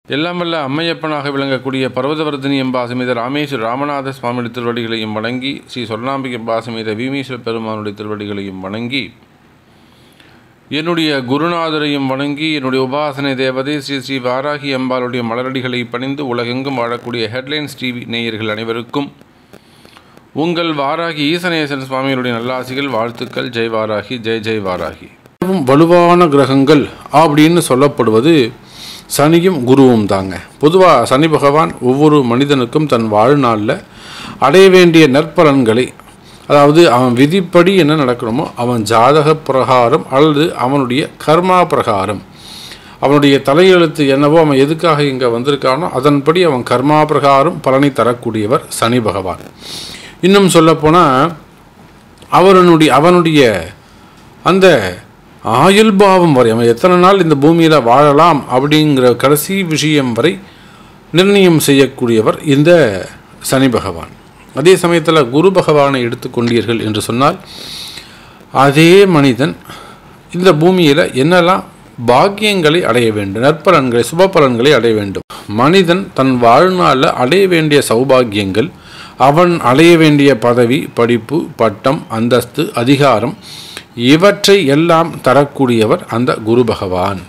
எல்லாம் வல்ல அம்மையப்பனாக விளங்கக்கூடிய பர்வதவர்தினி எம்பாசமேத ராமேஸ்வர ராமநாத சுவாமியுடைய திருவடிகளையும் வணங்கி ஸ்ரீ சொர்ணாம்பிகை எம்பாசமேத பீமேஸ்வர பெருமானுடைய திருவடிகளையும் வணங்கி என்னுடைய குருநாதரையும் வணங்கி என்னுடைய உபாசனை தேவதை ஸ்ரீ ஸ்ரீ வாராகி அம்பாளுடைய மலரடிகளை பணிந்து உலகெங்கும் வாழக்கூடிய ஹெட்லைன்ஸ் டிவி நேயர்கள் அனைவருக்கும் உங்கள் வாராகி ஈசனேசன் சுவாமிகளுடைய நல்லாசிகள் வாழ்த்துக்கள் ஜெய் வாராகி ஜெய் ஜெய் வாராகி மிகவும் வலுவான கிரகங்கள் அப்படின்னு சொல்லப்படுவது சனியும் குருவும் தாங்க பொதுவாக சனி பகவான் ஒவ்வொரு மனிதனுக்கும் தன் வாழ்நாளில் அடைய வேண்டிய நற்பலன்களை அதாவது அவன் விதிப்படி என்ன நடக்கணுமோ அவன் ஜாதக பிரகாரம் அல்லது அவனுடைய கர்மா பிரகாரம் அவனுடைய தலையெழுத்து என்னவோ அவன் எதுக்காக இங்கே வந்திருக்கானோ அதன்படி அவன் கர்மா பிரகாரம் பலனை தரக்கூடியவர் சனி பகவான் இன்னும் சொல்லப்போனால் அவனுடைய அவனுடைய அந்த ஆயுள் பாவம் வரை அவன் எத்தனை நாள் இந்த பூமியில் வாழலாம் அப்படிங்கிற கடைசி விஷயம் வரை நிர்ணயம் செய்யக்கூடியவர் இந்த சனி பகவான் அதே சமயத்தில் குரு பகவானை எடுத்துக்கொண்டீர்கள் என்று சொன்னால் அதே மனிதன் இந்த பூமியில் என்னெல்லாம் பாக்கியங்களை அடைய வேண்டும் நற்பலன்களை சுப பலன்களை அடைய வேண்டும் மனிதன் தன் வாழ்நாளில் அடைய வேண்டிய சௌபாகியங்கள் அவன் அடைய வேண்டிய பதவி படிப்பு பட்டம் அந்தஸ்து அதிகாரம் இவற்றை எல்லாம் தரக்கூடியவர் அந்த குரு பகவான்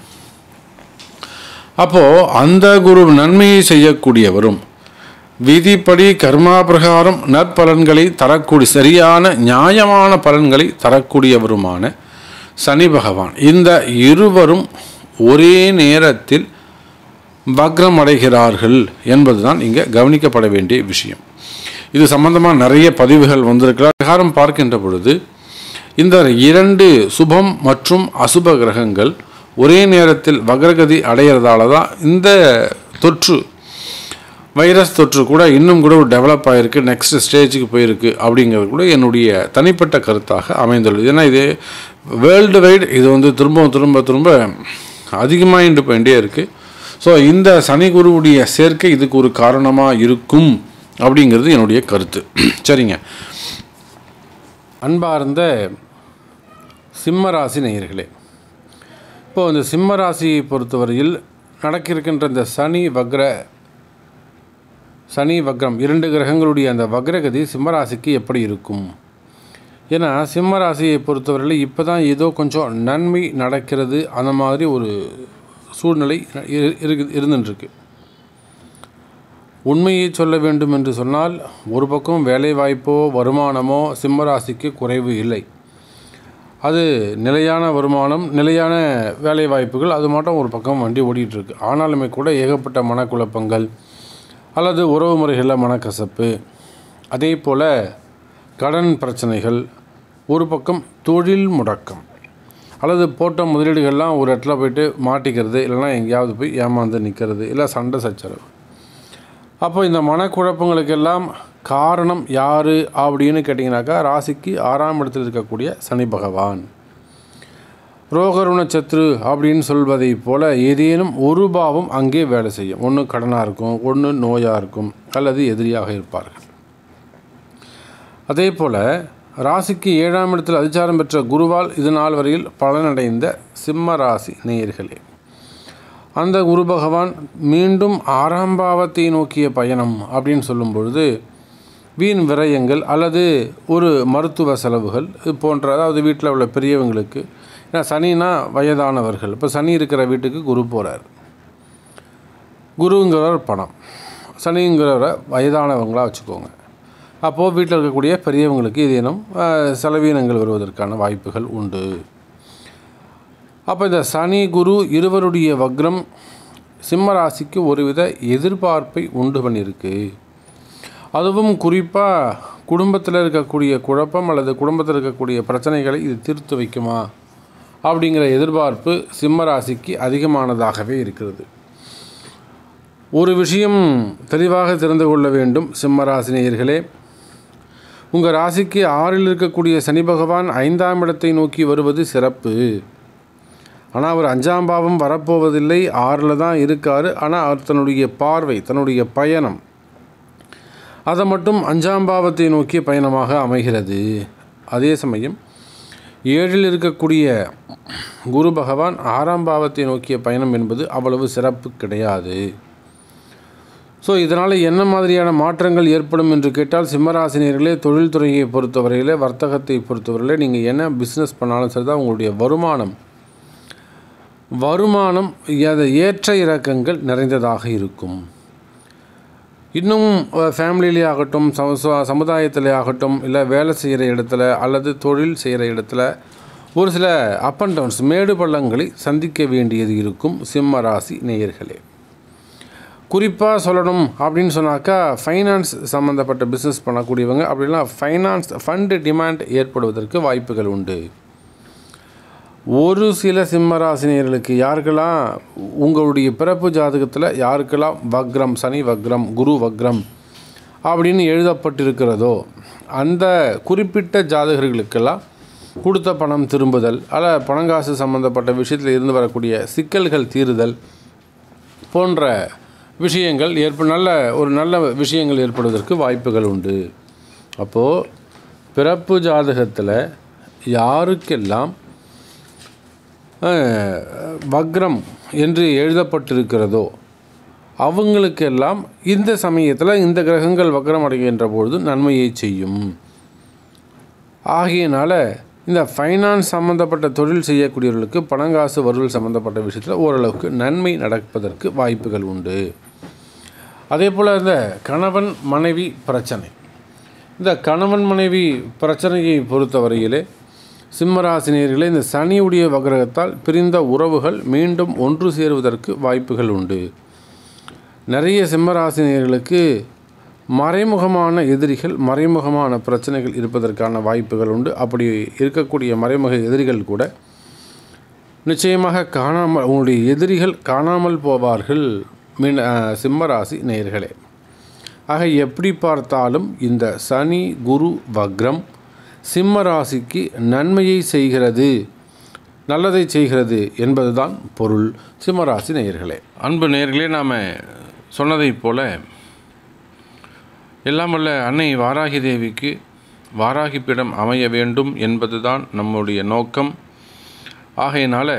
அப்போ அந்த குரு நன்மையை செய்யக்கூடியவரும் விதிப்படி கர்மா பிரகாரம் நற்பலன்களை தரக்கூடிய சரியான நியாயமான பலன்களை தரக்கூடியவருமான சனி பகவான் இந்த இருவரும் ஒரே நேரத்தில் வக்ரம் அடைகிறார்கள் என்பதுதான் இங்கே கவனிக்கப்பட வேண்டிய விஷயம் இது சம்பந்தமாக நிறைய பதிவுகள் வந்திருக்கிறார் பிரகாரம் பார்க்கின்ற பொழுது இந்த இரண்டு சுபம் மற்றும் அசுப கிரகங்கள் ஒரே நேரத்தில் வக்ரகதி அடைகிறதால தான் இந்த தொற்று வைரஸ் தொற்று கூட இன்னும் கூட டெவலப் ஆகிருக்கு நெக்ஸ்ட் ஸ்டேஜுக்கு போயிருக்கு அப்படிங்கிறது கூட என்னுடைய தனிப்பட்ட கருத்தாக அமைந்துள்ளது ஏன்னா இது வேர்ல்டு வைடு இது வந்து திரும்ப திரும்ப திரும்ப அதிகமாகிட்டு போயிட்டே இருக்குது ஸோ இந்த சனி குருவுடைய சேர்க்கை இதுக்கு ஒரு காரணமாக இருக்கும் அப்படிங்கிறது என்னுடைய கருத்து சரிங்க அன்பார்ந்த சிம்மராசி நேயர்களே இப்போ இந்த சிம்மராசியை பொறுத்தவரையில் நடக்கிருக்கின்ற இந்த சனி வக்ர சனி வக்ரம் இரண்டு கிரகங்களுடைய அந்த வக்ரகதி சிம்மராசிக்கு எப்படி இருக்கும் ஏன்னா சிம்மராசியை பொறுத்தவரையில் இப்போ தான் ஏதோ கொஞ்சம் நன்மை நடக்கிறது அந்த மாதிரி ஒரு சூழ்நிலை இருக்கு இருந்துட்டுருக்கு உண்மையை சொல்ல வேண்டும் என்று சொன்னால் ஒரு பக்கம் வேலை வாய்ப்போ வருமானமோ சிம்மராசிக்கு குறைவு இல்லை அது நிலையான வருமானம் நிலையான வேலை வாய்ப்புகள் அது மட்டும் ஒரு பக்கம் வண்டி ஓடிட்டுருக்கு ஆனாலுமே கூட ஏகப்பட்ட மனக்குழப்பங்கள் அல்லது உறவு முறைகளில் மனக்கசப்பு அதே போல் கடன் பிரச்சனைகள் ஒரு பக்கம் தொழில் முடக்கம் அல்லது போட்ட முதலீடுகள்லாம் ஒரு இடத்துல போயிட்டு மாட்டிக்கிறது இல்லைனா எங்கேயாவது போய் ஏமாந்து நிற்கிறது இல்லை சண்டை சச்சரவு அப்போ இந்த மனக்குழப்பங்களுக்கெல்லாம் காரணம் யார் அப்படின்னு கேட்டிங்கனாக்கா ராசிக்கு ஆறாம் இடத்தில் இருக்கக்கூடிய சனி பகவான் ரோகருண சத்ரு அப்படின்னு சொல்வதை போல் ஏதேனும் ஒரு பாவம் அங்கே வேலை செய்யும் ஒன்று கடனாக இருக்கும் ஒன்று நோயாக இருக்கும் அல்லது எதிரியாக இருப்பார்கள் அதே போல் ராசிக்கு ஏழாம் இடத்தில் அதிச்சாரம் பெற்ற குருவால் இது நாள் வரையில் பலனடைந்த சிம்ம ராசி நேயர்களே அந்த குரு பகவான் மீண்டும் ஆறாம் பாவத்தை நோக்கிய பயணம் அப்படின்னு சொல்லும் பொழுது வீண் விரயங்கள் அல்லது ஒரு மருத்துவ செலவுகள் இது போன்ற அதாவது வீட்டில் உள்ள பெரியவங்களுக்கு ஏன்னா சனினா வயதானவர்கள் இப்போ சனி இருக்கிற வீட்டுக்கு குரு போகிறார் குருங்கிறவர் பணம் சனிங்கிறவரை வயதானவங்களாக வச்சுக்கோங்க அப்போது வீட்டில் இருக்கக்கூடிய பெரியவங்களுக்கு ஏதேனும் செலவீனங்கள் வருவதற்கான வாய்ப்புகள் உண்டு அப்போ இந்த சனி குரு இருவருடைய வக்ரம் சிம்ம ராசிக்கு ஒருவித எதிர்பார்ப்பை உண்டு பண்ணியிருக்கு அதுவும் குறிப்பாக குடும்பத்தில் இருக்கக்கூடிய குழப்பம் அல்லது குடும்பத்தில் இருக்கக்கூடிய பிரச்சனைகளை இது தீர்த்து வைக்குமா அப்படிங்கிற எதிர்பார்ப்பு சிம்ம ராசிக்கு அதிகமானதாகவே இருக்கிறது ஒரு விஷயம் தெளிவாக தெரிந்து கொள்ள வேண்டும் சிம்ம ராசினியர்களே உங்கள் ராசிக்கு ஆறில் இருக்கக்கூடிய சனி பகவான் ஐந்தாம் இடத்தை நோக்கி வருவது சிறப்பு ஆனால் அவர் அஞ்சாம் பாவம் வரப்போவதில்லை ஆறில் தான் இருக்கார் ஆனால் அவர் தன்னுடைய பார்வை தன்னுடைய பயணம் அதை மட்டும் அஞ்சாம் பாவத்தை நோக்கிய பயணமாக அமைகிறது அதே சமயம் ஏழில் இருக்கக்கூடிய குரு பகவான் ஆறாம் பாவத்தை நோக்கிய பயணம் என்பது அவ்வளவு சிறப்பு கிடையாது ஸோ இதனால் என்ன மாதிரியான மாற்றங்கள் ஏற்படும் என்று கேட்டால் சிம்மராசினியர்களே தொழில்துறையை பொறுத்தவரையில் வர்த்தகத்தை பொறுத்தவரையில் நீங்கள் என்ன பிஸ்னஸ் பண்ணாலும் சரி தான் உங்களுடைய வருமானம் வருமானம் அது ஏற்ற இறக்கங்கள் நிறைந்ததாக இருக்கும் இன்னும் ஃபேமிலியிலே ஆகட்டும் சம சமுதாயத்திலே ஆகட்டும் இல்லை வேலை செய்கிற இடத்துல அல்லது தொழில் செய்கிற இடத்துல ஒரு சில அப் அண்ட் டவுன்ஸ் மேடு பள்ளங்களை சந்திக்க வேண்டியது இருக்கும் சிம்ம ராசி நேயர்களே குறிப்பாக சொல்லணும் அப்படின்னு சொன்னாக்கா ஃபைனான்ஸ் சம்மந்தப்பட்ட பிஸ்னஸ் பண்ணக்கூடியவங்க அப்படின்னா ஃபைனான்ஸ் ஃபண்டு டிமாண்ட் ஏற்படுவதற்கு வாய்ப்புகள் உண்டு ஒரு சில சிம்மராசினியர்களுக்கு யாருக்கெல்லாம் உங்களுடைய பிறப்பு ஜாதகத்தில் யாருக்கெல்லாம் வக்ரம் சனி வக்ரம் குரு வக்ரம் அப்படின்னு எழுதப்பட்டிருக்கிறதோ அந்த குறிப்பிட்ட ஜாதகர்களுக்கெல்லாம் கொடுத்த பணம் திரும்புதல் அல்ல பணங்காசு சம்பந்தப்பட்ட விஷயத்தில் இருந்து வரக்கூடிய சிக்கல்கள் தீருதல் போன்ற விஷயங்கள் ஏற்ப நல்ல ஒரு நல்ல விஷயங்கள் ஏற்படுவதற்கு வாய்ப்புகள் உண்டு அப்போது பிறப்பு ஜாதகத்தில் யாருக்கெல்லாம் வக்ரம் என்று எழுதப்பட்டிருக்கிறதோ அவங்களுக்கெல்லாம் இந்த சமயத்தில் இந்த கிரகங்கள் வக்ரம் அடைகின்ற பொழுது நன்மையை செய்யும் ஆகையினால இந்த ஃபைனான்ஸ் சம்மந்தப்பட்ட தொழில் செய்யக்கூடியவர்களுக்கு பணங்காசு வருவல் சம்மந்தப்பட்ட விஷயத்தில் ஓரளவுக்கு நன்மை நடப்பதற்கு வாய்ப்புகள் உண்டு அதே போல் இந்த கணவன் மனைவி பிரச்சனை இந்த கணவன் மனைவி பிரச்சனையை பொறுத்தவரையிலே சிம்மராசினியர்களே இந்த சனியுடைய வக்ரகத்தால் பிரிந்த உறவுகள் மீண்டும் ஒன்று சேருவதற்கு வாய்ப்புகள் உண்டு நிறைய சிம்மராசினியர்களுக்கு மறைமுகமான எதிரிகள் மறைமுகமான பிரச்சனைகள் இருப்பதற்கான வாய்ப்புகள் உண்டு அப்படி இருக்கக்கூடிய மறைமுக எதிரிகள் கூட நிச்சயமாக காணாமல் உங்களுடைய எதிரிகள் காணாமல் போவார்கள் மீன் சிம்மராசி நேயர்களே ஆக எப்படி பார்த்தாலும் இந்த சனி குரு வக்ரம் சிம்ம ராசிக்கு நன்மையை செய்கிறது நல்லதை செய்கிறது என்பதுதான் பொருள் சிம்மராசி நேயர்களே அன்பு நேயர்களே நாம் சொன்னதைப் போல எல்லாம் வல்ல அன்னை வாராகி தேவிக்கு வாராகி பீடம் அமைய வேண்டும் என்பதுதான் நம்முடைய நோக்கம் ஆகையினால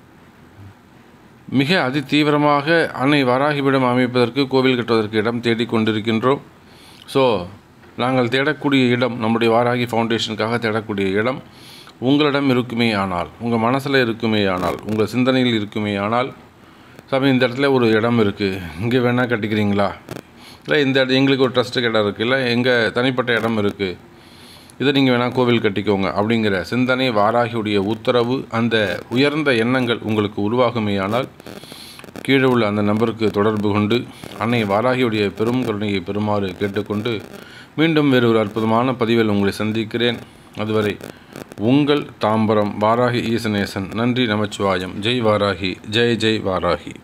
மிக அதி தீவிரமாக அன்னை வாராகி பீடம் அமைப்பதற்கு கோவில் கட்டுவதற்கு இடம் தேடிக் கொண்டிருக்கின்றோம் ஸோ நாங்கள் தேடக்கூடிய இடம் நம்முடைய வாராகி ஃபவுண்டேஷனுக்காக தேடக்கூடிய இடம் உங்களிடம் இருக்குமே ஆனால் உங்கள் மனசில் இருக்குமே ஆனால் உங்கள் சிந்தனையில் இருக்குமே ஆனால் சாமி இந்த இடத்துல ஒரு இடம் இருக்குது இங்கே வேணால் கட்டிக்கிறீங்களா இல்லை இந்த இடம் எங்களுக்கு ஒரு ட்ரஸ்ட்டு இடம் இருக்குது இல்லை எங்கள் தனிப்பட்ட இடம் இருக்குது இதை நீங்கள் வேணால் கோவில் கட்டிக்கோங்க அப்படிங்கிற சிந்தனை வாராகியுடைய உத்தரவு அந்த உயர்ந்த எண்ணங்கள் உங்களுக்கு உருவாகுமே ஆனால் கீழே உள்ள அந்த நம்பருக்கு தொடர்பு கொண்டு அன்னை வாராகியுடைய பெரும் கருணையை பெறுமாறு கேட்டுக்கொண்டு மீண்டும் வேறு ஒரு அற்புதமான பதிவில் உங்களை சந்திக்கிறேன் அதுவரை உங்கள் தாம்பரம் வாராகி ஈசனேசன் நன்றி நமச்சிவாயம் ஜெய் வாராகி ஜெய் ஜெய் வாராகி